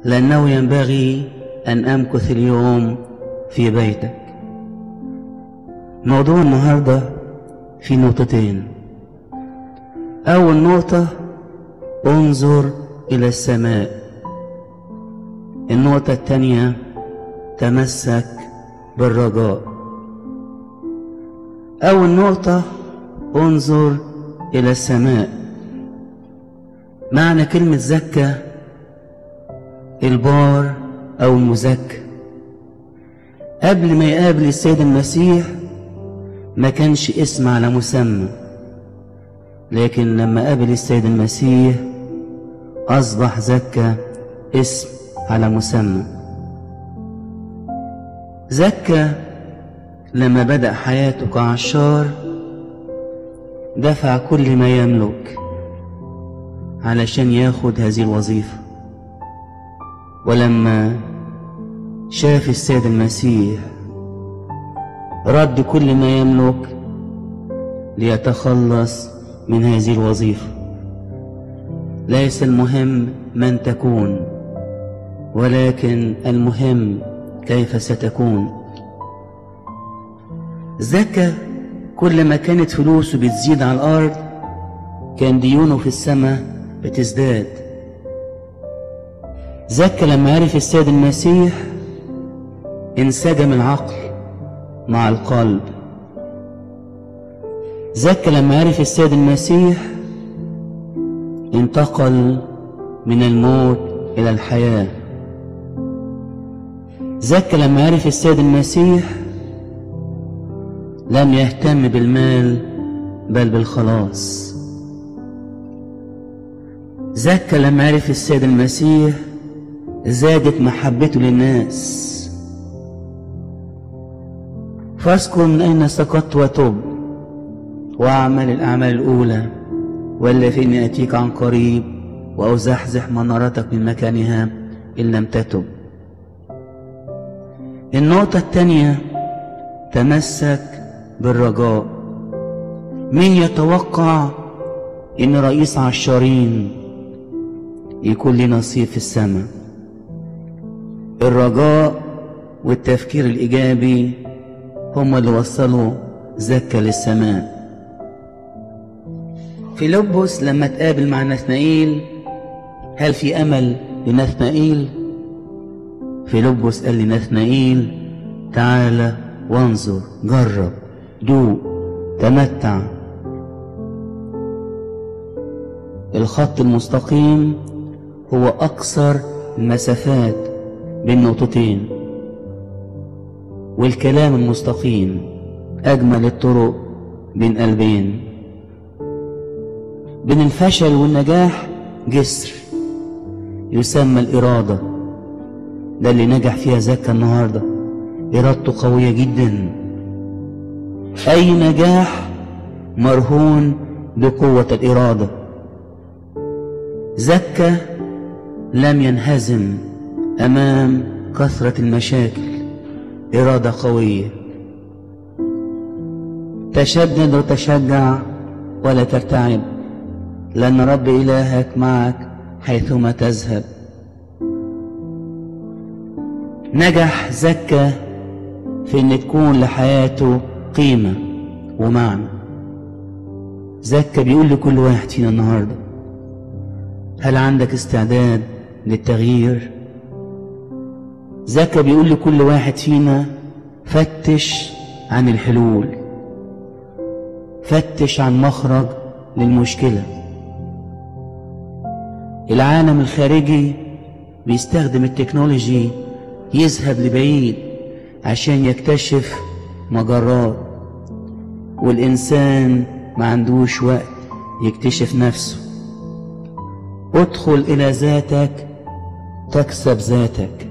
لأنه ينبغي أن أمكث اليوم في بيتك موضوع النهاردة في نقطتين أول نقطة انظر إلى السماء النقطة الثانية تمسك بالرجاء أول نقطة انظر إلى السماء معنى كلمة زكى البار أو المزكى قبل ما يقابل السيد المسيح ما كانش اسم على مسمى لكن لما قابل السيد المسيح أصبح زكى اسم على مسمى زكى لما بدأ حياته كعشار دفع كل ما يملك علشان ياخد هذه الوظيفة ولما شاف السيد المسيح رد كل ما يملك ليتخلص من هذه الوظيفة ليس المهم من تكون ولكن المهم كيف ستكون زكى كل ما كانت فلوسه بتزيد على الأرض كان ديونه في السماء بتزداد زكى لما عرف السيد المسيح انسجم العقل مع القلب زكى لما عرف السيد المسيح انتقل من الموت إلى الحياة زكى لما عرف السيد المسيح لم يهتم بالمال بل بالخلاص زكى لما عرف السيد المسيح زادت محبته للناس فاذكر من أين سقطت وتب واعمل الأعمال الأولى ولا فإني أتيك عن قريب وأزحزح منارتك من مكانها إن لم تتب النقطة الثانية تمسك بالرجاء مين يتوقع إن رئيس عشارين يكون لي نصيب في السماء الرجاء والتفكير الإيجابي هم اللي وصلوا زكا للسماء فيلبس لما تقابل مع نثنائيل هل في أمل لنثنائيل فيلبس قال لنثنائيل تعالى وانظر جرب دوق تمتع الخط المستقيم هو أقصر المسافات بين نقطتين والكلام المستقيم أجمل الطرق بين قلبين بين الفشل والنجاح جسر يسمى الإرادة ده اللي نجح فيها زكا النهاردة إرادته قوية جدا أي نجاح مرهون بقوة الإرادة زكا لم ينهزم أمام كثرة المشاكل إرادة قوية تشدد وتشجع ولا ترتعب لأن رب إلهك معك حيثما تذهب نجح زكى في أن تكون لحياته قيمة ومعنى زكى بيقول لكل واحد فينا النهاردة هل عندك استعداد للتغيير زكى بيقول لكل واحد فينا فتش عن الحلول فتش عن مخرج للمشكلة العالم الخارجي بيستخدم التكنولوجي يذهب لبعيد عشان يكتشف مجرات والإنسان ما عندوش وقت يكتشف نفسه ادخل إلى ذاتك تكسب ذاتك